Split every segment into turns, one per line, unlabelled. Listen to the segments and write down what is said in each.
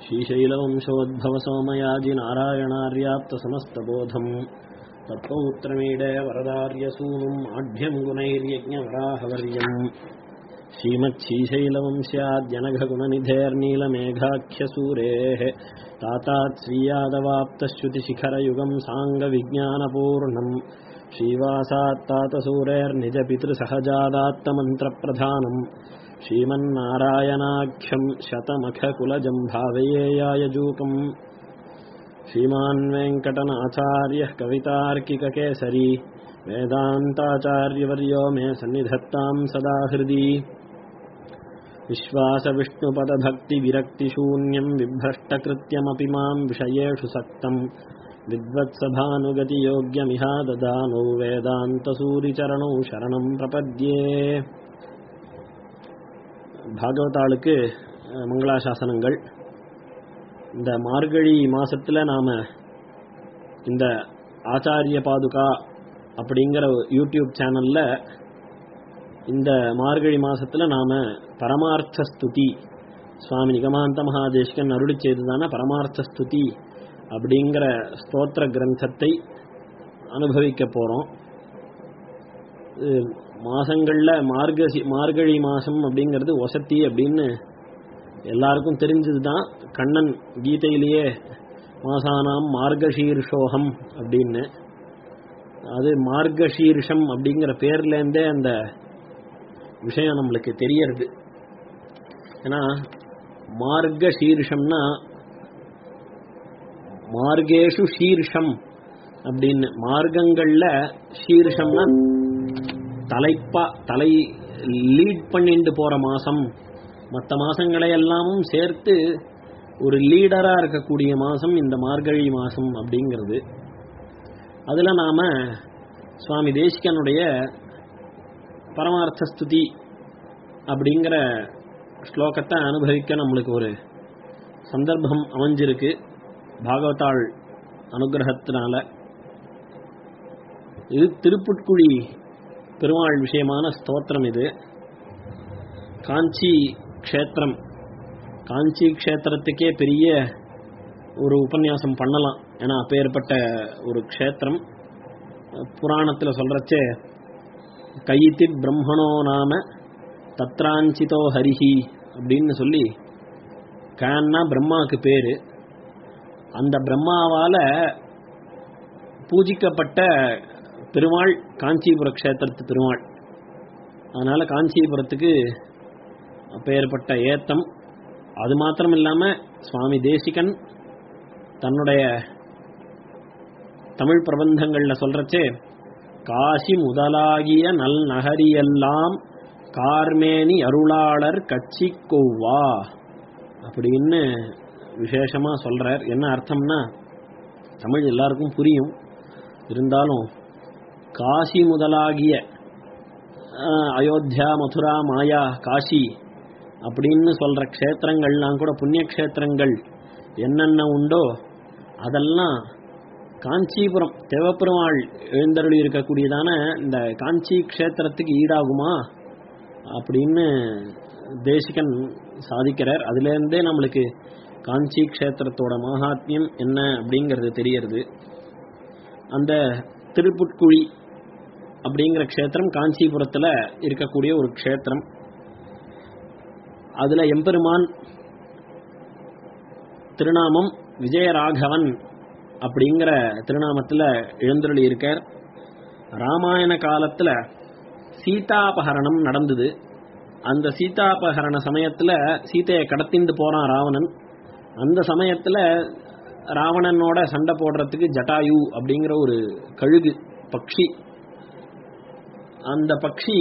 श्रीशैलवंशोद्भवसोमयाजि नारायणार्याप्तसमस्तबोधम् तत्पौत्रमीडे वरदार्यसूनुम् आढ्यम् गुणैर्यज्ञवराहवर्यम् श्रीमच्छीशैलवंश्याद्यनघगुणनिधेर्नीलमेघाख्यसूरेः तातात् श्रीयादवाप्तश्रुतिशिखरयुगम् साङ्गविज्ञानपूर्णम् श्रीवासात् तातसूरेर्निजपितृसहजादात्तमन्त्रप्रधानम् श्रीमन्नारायणाख्यम् शतमखकुलजम् भावयेयायजूकम् श्रीमान् वेङ्कटनाचार्यः कवितार्किककेसरी वेदान्ताचार्यवर्यो मे सन्निधत्ताम् सदा हृदि विश्वासविष्णुपदभक्तिविरक्तिशून्यम् बिभ्रष्टकृत्यमपि माम् विषयेषु सक्तम् विद्वत्सभानुगतियोग्यमिहा ददानौ वेदान्तसूरिचरणौ शरणम् प्रपद्ये பாகவதாளுக்கு அஹ், மங்களாசாசனங்கள் இந்த மார்கழி மாசத்துல நாம இந்த ஆச்சாரிய பாதுகா அப்படிங்கிற யூடியூப் சேனல்ல இந்த மார்கழி மாசத்துல நாம பரமார்த்த ஸ்துதி சுவாமி நிகமாந்த மகாதேஷ்கன் அருளி செய்ததான பரமார்த்த ஸ்துதி அப்படிங்கிற ஸ்தோத்திர கிரந்தத்தை அனுபவிக்க போறோம் இது மாசங்கள்ல மார்கசி மார்கழி மாசம் அப்படிங்கிறது வசத்தி அப்படின்னு எல்லாருக்கும் தெரிஞ்சதுதான் கண்ணன் கீதையிலேயே மாசானாம் மார்கசீர்ஷோகம் அப்படின்னு அது மார்கசீர்ஷம் அப்படிங்கிற பேர்லேருந்தே அந்த விஷயம் நம்மளுக்கு தெரியறது ஏன்னா மார்கசீர்ஷம்னா மார்கேஷு சீர்ஷம் அப்படின்னு மார்க்கங்கள்ல சீர்ஷம்னா தலைப்பா தலை லீட் பண்ணிட்டு போற மாசம் மற்ற மாசங்களை எல்லாமும் சேர்த்து ஒரு லீடரா இருக்கக்கூடிய மாசம் இந்த மார்கழி மாசம் அப்படிங்கிறது அதுல நாம சுவாமி தேசிகனுடைய பரமார்த்த ஸ்துதி அப்படிங்கிற ஸ்லோகத்தை அனுபவிக்க நம்மளுக்கு ஒரு சந்தர்ப்பம் அமைஞ்சிருக்கு பாகவதாள் அனுகிரகத்தினால இது திருப்புட்குழி பெருமாள் விஷயமான ஸ்தோத்திரம் இது காஞ்சி க்ஷேத்திரம் காஞ்சி க்ஷேத்திரத்துக்கே பெரிய ஒரு உபன்யாசம் பண்ணலாம் ஏன்னா அப்பேற்பட்ட ஒரு க்ஷேத்திரம் புராணத்தில் சொல்றச்சே கையித்தி பிரம்மணோ நாம தத்ராஞ்சிதோ ஹரிஹி அப்படின்னு சொல்லி கேன்னா பிரம்மாவுக்கு பேரு அந்த பிரம்மாவால பூஜிக்கப்பட்ட பெருமாள் காஞ்சிபுர க்ஷேத்திரத்து பெருமாள் அதனால காஞ்சிபுரத்துக்கு அப்பேற்பட்ட ஏத்தம் அது மாத்திரம் இல்லாம சுவாமி தேசிகன் தன்னுடைய தமிழ் பிரபந்தங்கள்ல சொல்றச்சே காசி முதலாகிய நல் நகரியெல்லாம் கார்மேனி அருளாளர் கட்சி கொவ்வா அப்படின்னு விசேஷமா சொல்றார் என்ன அர்த்தம்னா தமிழ் எல்லாருக்கும் புரியும் இருந்தாலும் காசி முதலாகிய அஹ், அயோத்தியா மதுரா மாயா காசி அப்படின்னு சொல்ற க்ஷேத்திரங்கள்லாம் கூட புண்ணிய க்ஷேத்திரங்கள் என்னென்ன உண்டோ அதெல்லாம் காஞ்சிபுரம் தேவப்பெருமாள் எழுந்தருளி இருக்கக்கூடியதான இந்த காஞ்சி க்ஷேத்திரத்துக்கு ஈடாகுமா அப்படின்னு தேசிகன் சாதிக்கிறார் அதுலேருந்தே நம்மளுக்கு காஞ்சி க்ஷேத்திரத்தோட மகாத்மியம் என்ன அப்படிங்கிறது தெரியறது அந்த திருப்புட்குழி அப்படிங்கிற க்ஷேத்திரம் காஞ்சிபுரத்துல இருக்கக்கூடிய ஒரு க்ஷேத்திரம் அதுல எம்பெருமான் திருநாமம் விஜயராகவன் அப்படிங்கிற திருநாமத்துல எழுந்தருளி இருக்கார் ராமாயண காலத்துல சீதாபகரணம் நடந்தது அந்த சீதாபகரண சமயத்துல சீதையை கடத்திண்டு போறான் ராவணன் அந்த சமயத்துல ராவணனோட சண்டை போடுறதுக்கு ஜட்டாயு அப்படிங்கிற ஒரு கழுகு பக்ஷி அந்த பக்ஷி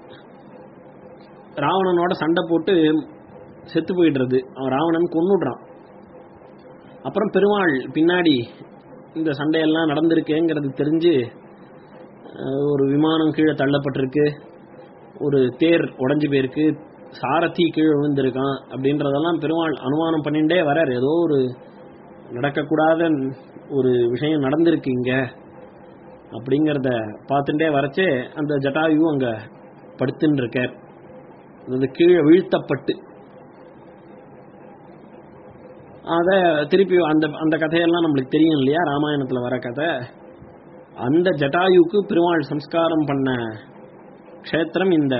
ராவணனோட சண்டை போட்டு செத்து போயிடுறது அவன் ராவணன் கொன்னுடுறான் அப்புறம் பெருமாள் பின்னாடி இந்த சண்டையெல்லாம் நடந்திருக்கேங்கிறது தெரிஞ்சு அஹ், ஒரு விமானம் கீழே தள்ளப்பட்டிருக்கு ஒரு தேர் உடைஞ்சு போயிருக்கு சாரதி கீழே விழுந்திருக்கான் அப்படின்றதெல்லாம் பெருமாள் அனுமானம் பண்ணிட்டே வரார் ஏதோ ஒரு நடக்கக்கூடாத ஒரு விஷயம் நடந்திருக்கு இங்க அப்படிங்கிறத பார்த்துட்டே வரச்சே அந்த ஜட்டாயு அங்க படுத்துன்னு இருக்கார் அது கீழே வீழ்த்தப்பட்டு அதை திருப்பி அந்த அந்த கதையெல்லாம் நம்மளுக்கு தெரியும் இல்லையா ராமாயணத்தில் வர கதை அந்த ஜட்டாயுக்கு பெருமாள் சம்ஸ்காரம் பண்ண க்ஷேத்திரம் இந்த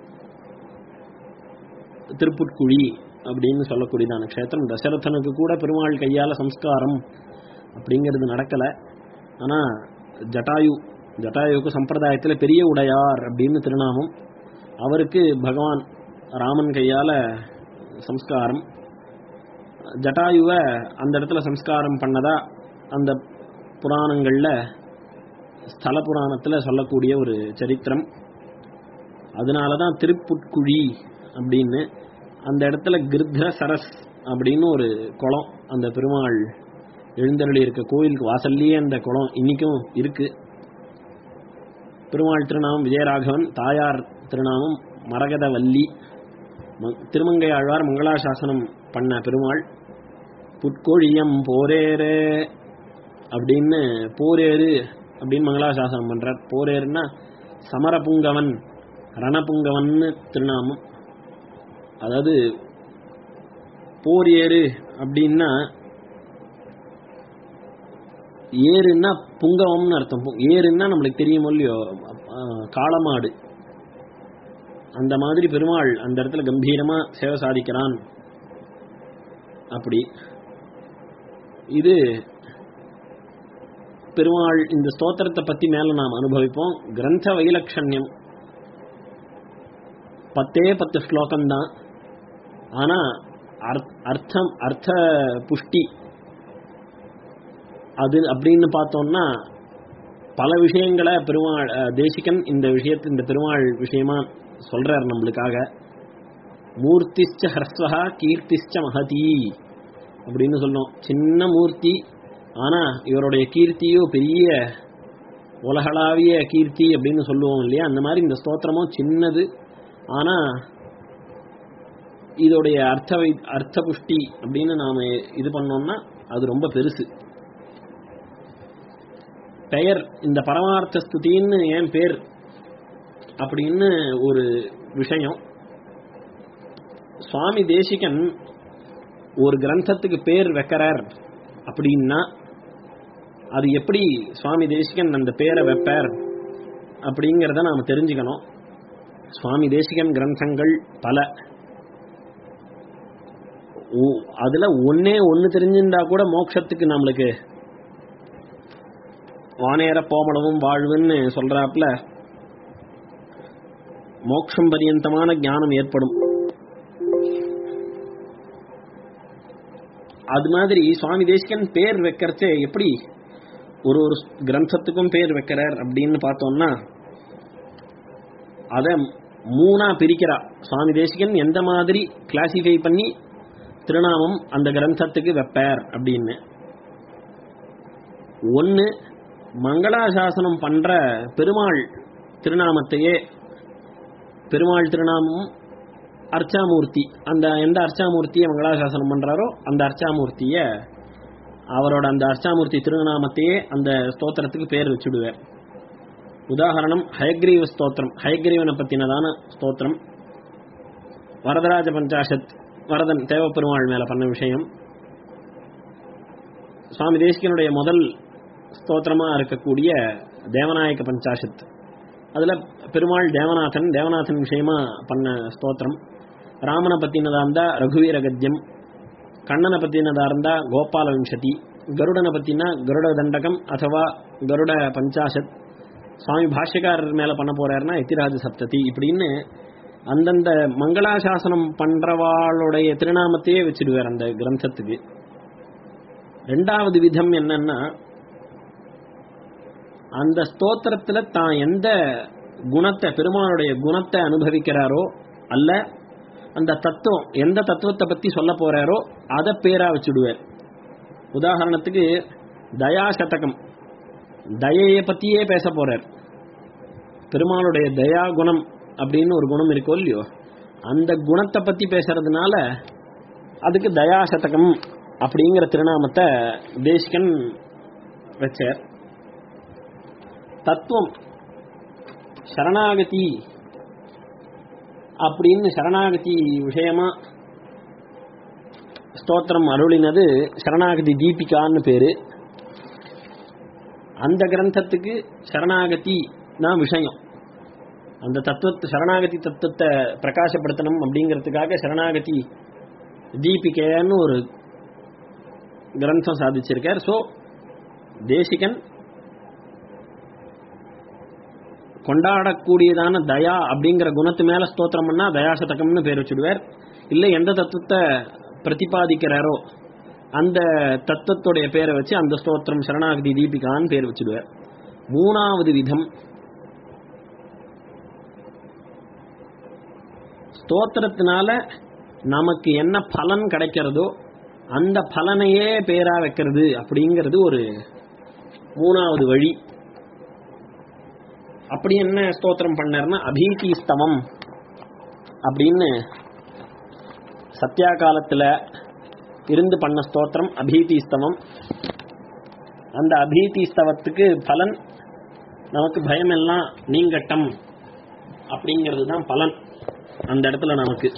திருப்புட்குழி அப்படின்னு சொல்லக்கூடியதான க்ஷேத்திரம் தசரதனுக்கு கூட பெருமாள் கையால சம்ஸ்காரம் அப்படிங்கிறது நடக்கல ஆனா ஜட்டாயு ஜட்டாயுக்கு சம்பிரதாயத்துல பெரிய உடையார் அப்படின்னு திருநாமம் அவருக்கு பகவான் ராமன் கையால சம்ஸ்காரம் ஜட்டாயுவை அந்த இடத்துல சம்ஸ்காரம் பண்ணதா அந்த புராணங்கள்ல ஸ்தல புராணத்துல சொல்லக்கூடிய ஒரு சரித்திரம் அதனாலதான் திருப்புட்குழி அப்படின்னு அந்த இடத்துல கிருத்ர சரஸ் அப்படின்னு ஒரு குளம் அந்த பெருமாள் எழுந்தருளி இருக்க கோயிலுக்கு வாசல்லையே அந்த குளம் இன்னைக்கும் இருக்கு பெருமாள் திருநாமம் விஜயராகவன் தாயார் திருநாமம் மரகதவல்லி ம- திருமங்கை ஆழ்வார் மங்களாசாசனம் பண்ண பெருமாள் புட்கொழியம் போரேரே அப்படின்னு போரேறு அப்படின்னு மங்களாசாசனம் பண்றார் போரேறுன்னா சமரபுங்கவன் ரணபுங்கவன்னு திருநாமம் அதாவது போர் ஏறு அப்படின்னா ஏறுன்னா புங்கவம்னு அர்த்தம் பு- ஏறுன்னா நம்மளுக்கு தெரியும் இல்லையோ அஹ், காளமாடு அந்த மாதிரி பெருமாள் அந்த இடத்துல கம்பீரமா சேவை சாதிக்கிறான் அப்படி இது பெருமாள் இந்த ஸ்தோத்திரத்தை பத்தி மேல நாம் அனுபவிப்போம் கிரந்த வைலட்சண்யம் பத்தே பத்து ஸ்லோகம்தான் ஆனா அர்த்- அர்த்தம் அர்த்த புஷ்டி அது அப்படின்னு பார்த்தோம்னா பல விஷயங்களை பெருமாள் அஹ், தேசிகன் இந்த விஷயத்து இந்த பெருமாள் விஷயமா சொல்றார் நம்மளுக்காக மூர்த்திச்ச ஹர்ஸ்வஹா கீர்த்திச்ச மகதி அப்படின்னு சொல்லும் சின்ன மூர்த்தி ஆனா இவருடைய கீர்த்தியோ பெரிய உலகளாவிய கீர்த்தி அப்படின்னு சொல்லுவோம் இல்லையா அந்த மாதிரி இந்த ஸ்தோத்திரமும் சின்னது ஆனா இதோடைய அர்த்த வை- அர்த்த புஷ்டி அப்படின்னு நாம இது பண்ணோம்னா அது ரொம்ப பெருசு பெயர் இந்த பரமார்த்த ஸ்துதின்னு ஏன் பேர் அப்படின்னு ஒரு விஷயம் சுவாமி தேசிகன் ஒரு கிரந்தத்துக்கு பேர் வைக்கிறார் அப்படின்னா அது எப்படி சுவாமி தேசிகன் அந்த பேரை வைப்பார் அப்படிங்கிறத நாம தெரிஞ்சுக்கணும் சுவாமி தேசிகன் கிரந்தங்கள் பல ஓ- அதுல ஒன்னே ஒன்னு தெரிஞ்சிருந்தா கூட மோட்சத்துக்கு நம்மளுக்கு வானேற போமளவும் வாழ்வுன்னு சொல்றாப்புல மோட்சம் பரியந்தமான ஞானம் ஏற்படும் அது மாதிரி சுவாமி தேசிகன் பேர் வைக்கிறச்சே எப்படி ஒரு ஒரு கிரந்தத்துக்கும் பேர் வைக்கிறார் அப்படின்னு பார்த்தோம்னா அத மூணா பிரிக்கிறா சுவாமி தேசிகன் எந்த மாதிரி கிளாசிஃபை பண்ணி திருநாமம் அந்த கிரந்தத்துக்கு வைப்பார் அப்படின்னு ஒன்னு மங்களாசாசனம் பண்ற பெருமாள் திருநாமத்தையே பெருமாள் திருநாமம் அர்ச்சாமூர்த்தி அந்த எந்த அர்ச்சாமூர்த்தியை மங்களாசாசனம் பண்றாரோ அந்த அர்ச்சாமூர்த்திய அவரோட அந்த அர்ச்சாமூர்த்தி திருநாமத்தையே அந்த ஸ்தோத்திரத்துக்கு பேர் வச்சுடுவார் உதாகரணம் ஹயக்ரீவ ஸ்தோத்திரம் ஹயக்ரீவனை பத்தினதான ஸ்தோத்திரம் வரதராஜ பஞ்சாஷத் வரதன் தேவப்பெருமாள் மேல பண்ண விஷயம் சுவாமி தேசிகனுடைய முதல் ஸ்தோத்திரமா இருக்கக்கூடிய தேவநாயக பஞ்சாஷத் அதுல பெருமாள் தேவநாதன் தேவநாதன் விஷயமா பண்ண ஸ்தோத்திரம் ராமனை பத்தினதா இருந்தா ரகுவீர கத்தியம் கண்ணனை பத்தினதா இருந்தா கோபால விம்சதி கருடனை பத்தினா கருட தண்டகம் அதுவா கருட பஞ்சாஷத் சுவாமி பாஷ்யக்காரர் மேல பண்ண போறாருன்னா எத்திராஜ சப்ததி இப்படின்னு அந்தந்த மங்களாசாசனம் பண்றவாளுடைய திருநாமத்தையே வச்சிடுவார் அந்த கிரந்தத்துக்கு ரெண்டாவது விதம் என்னன்னா அந்த ஸ்தோத்திரத்துல தான் எந்த குணத்தை பெருமானுடைய குணத்தை அனுபவிக்கிறாரோ அல்ல அந்த தத்துவம் எந்த தத்துவத்தை பத்தி சொல்ல போறாரோ அதை பேரா வச்சுடுவார் உதாரணத்துக்கு தயா சதகம் தயையை பத்தியே பேச போறார் பெருமாளுடைய தயா குணம் அப்படின்னு ஒரு குணம் இருக்கோ இல்லையோ அந்த குணத்தை பத்தி பேசுறதுனால அதுக்கு தயா சதகம் அப்படிங்கிற திருநாமத்தை தேசிகன் வச்சார் தத்துவம் சரணாகதி அப்படின்னு சரணாகதி விஷயமா ஸ்தோத்திரம் அருளினது சரணாகதி தீபிகான்னு பேரு அந்த கிரந்தத்துக்கு சரணாகதி தான் விஷயம் அந்த தத்துவத்தை சரணாகதி தத்துவத்தை பிரகாசப்படுத்தணும் அப்படிங்கிறதுக்காக சரணாகதி தீபிகைன்னு ஒரு கிரந்தம் சாதிச்சிருக்கார் ஸோ தேசிகன் கொண்டாடக்கூடியதான தயா அப்படிங்கிற குணத்து மேல ஸ்தோத்திரம் பண்ணா தயாசதகம்னு பேர் வச்சுடுவார் இல்லை எந்த தத்துவத்தை பிரதிபாதிக்கிறாரோ அந்த தத்துவத்துடைய பேரை வச்சு அந்த ஸ்தோத்திரம் சரணாகதி தீபிகான்னு பேர் வச்சுடுவார் மூணாவது விதம் ஸ்தோத்திரத்தினால நமக்கு என்ன பலன் கிடைக்கிறதோ அந்த பலனையே பேரா வைக்கிறது அப்படிங்கிறது ஒரு மூணாவது வழி அப்படி என்ன ஸ்தோத்திரம் பண்ணார்னா அபீதிஸ்தவம் அப்படின்னு சத்யா காலத்துல இருந்து பண்ண ஸ்தோத்திரம் அபீதிஸ்தவம் அந்த அபீதிஸ்தவத்துக்கு பலன் நமக்கு பயம் எல்லாம் நீங்கட்டம் அப்படிங்கிறது தான் பலன் அந்த இடத்துல நமக்கு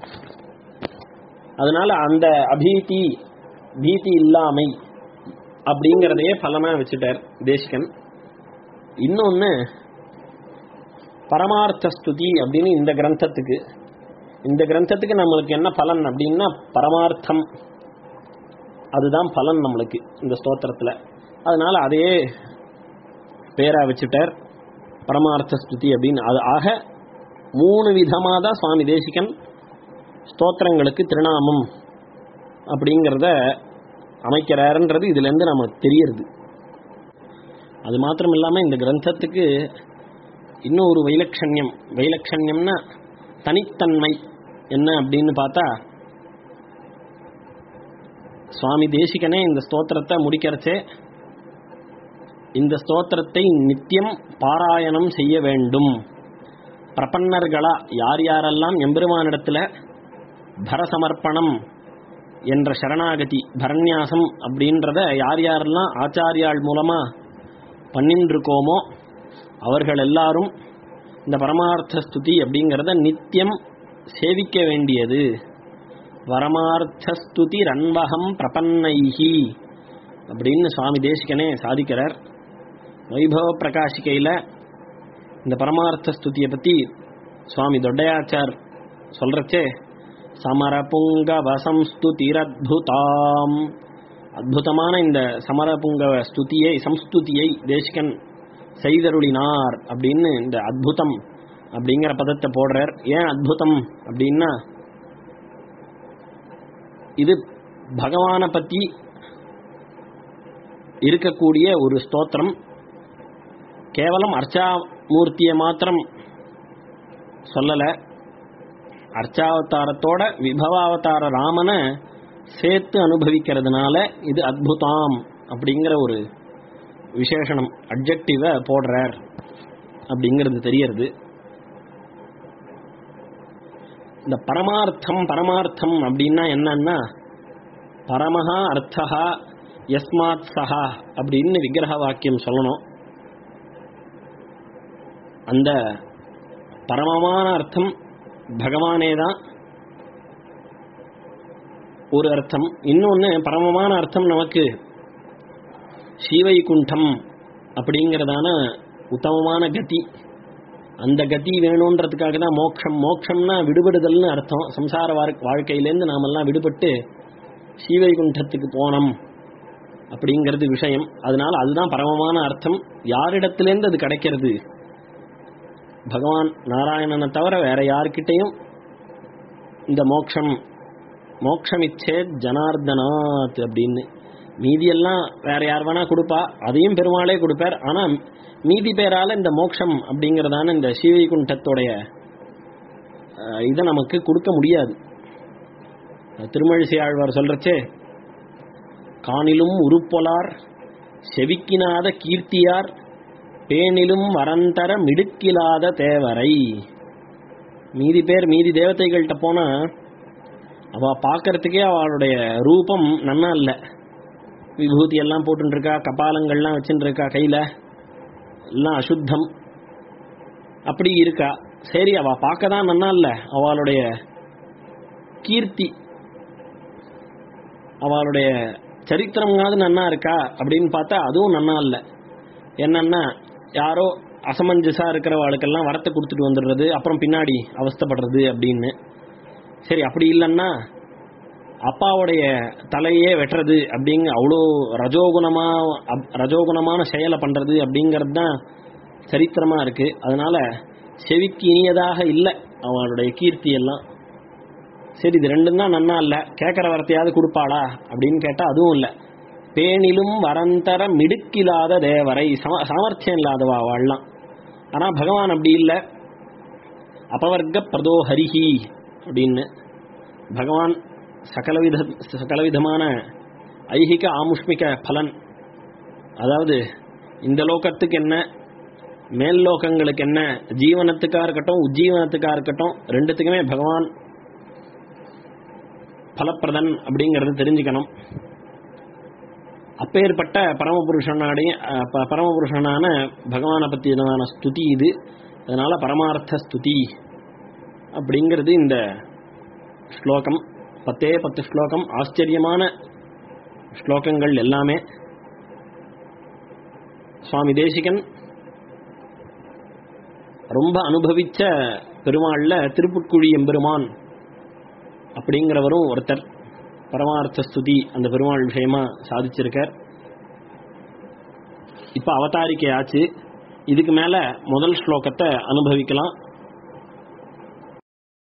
அதனால அந்த அபீதி பீதி இல்லாமை அப்படிங்கிறதையே பலனா வச்சுட்டார் தேசிகன் இன்னொன்னு பரமார்த்த ஸ்துதி அப்படின்னு இந்த கிரந்தத்துக்கு இந்த கிரந்தத்துக்கு நம்மளுக்கு என்ன பலன் அப்படின்னா பரமார்த்தம் அதுதான் பலன் நம்மளுக்கு இந்த ஸ்தோத்திரத்துல அதனால அதையே பேரா வச்சுட்டார் பரமார்த்த ஸ்துதி அப்படின்னு அது ஆக மூணு விதமாக தான் சுவாமி தேசிகன் ஸ்தோத்திரங்களுக்கு திருநாமம் அப்படிங்கிறத அமைக்கிறாருன்றது இதுலேருந்து நமக்கு தெரியறது அது மாத்திரம் இல்லாமல் இந்த கிரந்தத்துக்கு இன்னும் ஒரு வைலட்சண்யம் வைலட்சண்யம்னா தனித்தன்மை என்ன அப்படின்னு பார்த்தா சுவாமி தேசிகனே இந்த ஸ்தோத்திரத்தை முடிக்கிறச்சே இந்த ஸ்தோத்திரத்தை நித்தியம் பாராயணம் செய்ய வேண்டும் பிரபன்னர்களா யார் யாரெல்லாம் எம்பெருமானிடத்துல பரசமர்ப்பணம் என்ற சரணாகதி பரநியாசம் அப்படின்றத யார் யாரெல்லாம் ஆச்சாரியாள் மூலமா பண்ணின்னு இருக்கோமோ அவர்கள் எல்லாரும் இந்த பரமார்த்த ஸ்துதி அப்படிங்கிறத நித்தியம் சேவிக்க வேண்டியது பரமார்த்த ஸ்துதி ரன்வகம் பிரபன்னைஹி அப்படின்னு சுவாமி தேசிகனே சாதிக்கிறார் வைபவ பிரகாஷிகையில் இந்த பரமார்த்த ஸ்துதியை பற்றி சுவாமி தொட்டையாச்சார் சொல்றச்சே சமரபுங்கவ சம்ஸ்துதிரத்புதாம் அற்புதமான இந்த சமரபுங்கவ ஸ்துதியை சம்ஸ்துதியை தேசிகன் செய்தருளினார் அப்படின்னு இந்த அத்புதம் அப்படிங்கிற பதத்தை போடுறார் ஏன் அத்புதம் அப்படின்னா இது பகவானை பத்தி இருக்கக்கூடிய ஒரு ஸ்தோத்திரம் கேவலம் அர்ச்சாமூர்த்தியை மாத்திரம் சொல்லலை அர்ச்சாவதாரத்தோட விபவாவதார ராமனை சேர்த்து அனுபவிக்கிறதுனால இது அத்புதாம் அப்படிங்கிற ஒரு விசேஷனம் அப்ஜெக்டிவை போடுறார் அப்படிங்கிறது தெரியறது இந்த பரமார்த்தம் பரமார்த்தம் அப்படின்னா என்னன்னா பரமஹா அர்த்தஹா யஸ்மாத் சஹா அப்படின்னு விக்கிரக வாக்கியம் சொல்லணும் அந்த பரமமான அர்த்தம் பகவானே தான் ஒரு அர்த்தம் இன்னொன்று பரமமான அர்த்தம் நமக்கு ஸ்ரீவைகுண்டம் அப்படிங்கிறதான உத்தமமான கதி அந்த கதி வேணுன்றதுக்காக தான் மோட்சம் மோட்சம்னா விடுபடுதல்னு அர்த்தம் சம்சார வாழ்- வாழ்க்கையிலேருந்து நாமெல்லாம் விடுபட்டு ஸ்ரீவைகுண்டத்துக்கு போனோம் அப்படிங்கிறது விஷயம் அதனால அதுதான் பரமமான அர்த்தம் யாரிடத்திலேருந்து அது கிடைக்கிறது பகவான் நாராயணனை தவிர வேற யார்கிட்டையும் இந்த மோட்சம் மோட்சமிச்சே ஜனார்தனாத் அப்படின்னு மீதியெல்லாம் வேற யார் வேணா கொடுப்பா அதையும் பெருமாளே கொடுப்பார் ஆனா மீதி பேரால இந்த மோட்சம் அப்படிங்கறதான இந்த ஸ்ரீவைகுண்டத்துடைய அஹ், இதை நமக்கு கொடுக்க முடியாது திருமழிசை ஆழ்வார் சொல்றச்சே காணிலும் உருப்பொலார் செவிக்கினாத கீர்த்தியார் பேணிலும் வரந்தர மிடுக்கிலாத தேவரை மீதி பேர் மீதி தேவதைகள்கிட்ட போனா அவ பார்க்கறதுக்கே அவளுடைய ரூபம் நன்னா இல்லை விபூதி எல்லாம் போட்டுட்டு இருக்கா கபாலங்கள்லாம் வச்சுட்டு இருக்கா கையில எல்லாம் அசுத்தம் அப்படி இருக்கா சரி அவ பார்க்க தான் நன்னா இல்லை அவளுடைய கீர்த்தி அவளுடைய சரித்திரமாவது நன்னா இருக்கா அப்படின்னு பார்த்தா அதுவும் நன்னா இல்லை என்னன்னா யாரோ அசமஞ்சஸா இருக்கிறவாளுக்கெல்லாம் வரத்தை கொடுத்துட்டு வந்துடுறது அப்புறம் பின்னாடி அவஸ்தைப்படுறது அப்படின்னு சரி அப்படி இல்லைன்னா அப்பாவுடைய தலையே வெட்டுறது அப்படிங்க அவ்வளோ ரஜோகுணமா அப்- ரஜோகுணமான செயலை பண்றது அப்படிங்கிறது தான் சரித்திரமா இருக்கு அதனால செவிக்கு இனியதாக இல்லை அவளுடைய கீர்த்தி எல்லாம் சரி இது ரெண்டும் தான் நன்னா இல்லை கேட்குற வரத்தையாவது கொடுப்பாளா அப்படின்னு கேட்டால் அதுவும் இல்லை பேணிலும் வரந்தர மிடுக்கில்லாத தேவரை சம சாமர்த்தியம் இல்லாதவா வாழலாம் ஆனால் பகவான் அப்படி இல்லை அபவர்க்க பிரதோ ஹரிஹி அப்படின்னு பகவான் சகலவித சகலவிதமான ஐகிக ஆமுஷ்மிக பலன் அதாவது இந்த லோகத்துக்கு என்ன மேல் லோகங்களுக்கு என்ன ஜீவனத்துக்கா இருக்கட்டும் உஜ்ஜீவனத்துக்கா இருக்கட்டும் ரெண்டுத்துக்குமே பகவான் பலப்பிரதன் அப்படிங்கறது தெரிஞ்சுக்கணும் அப்பேற்பட்ட பரமபுருஷனாடைய அஹ், ப- பரமபுருஷனான பகவானை பற்றியதான ஸ்துதி இது அதனால பரமார்த்த ஸ்துதி அப்படிங்கிறது இந்த ஸ்லோகம் பத்தே பத்து ஸ்லோகம் ஆச்சரியமான ஸ்லோகங்கள் எல்லாமே சுவாமி தேசிகன் ரொம்ப அனுபவிச்ச பெருமாள்ல திருப்புட்குழி எம்பெருமான் அப்படிங்கிறவரும் ஒருத்தர் பரமார்த்த ஸ்துதி அந்த பெருமாள் விஷயமா சாதிச்சிருக்கார் இப்ப அவதாரிக்கை ஆச்சு இதுக்கு மேல முதல் ஸ்லோகத்தை அனுபவிக்கலாம்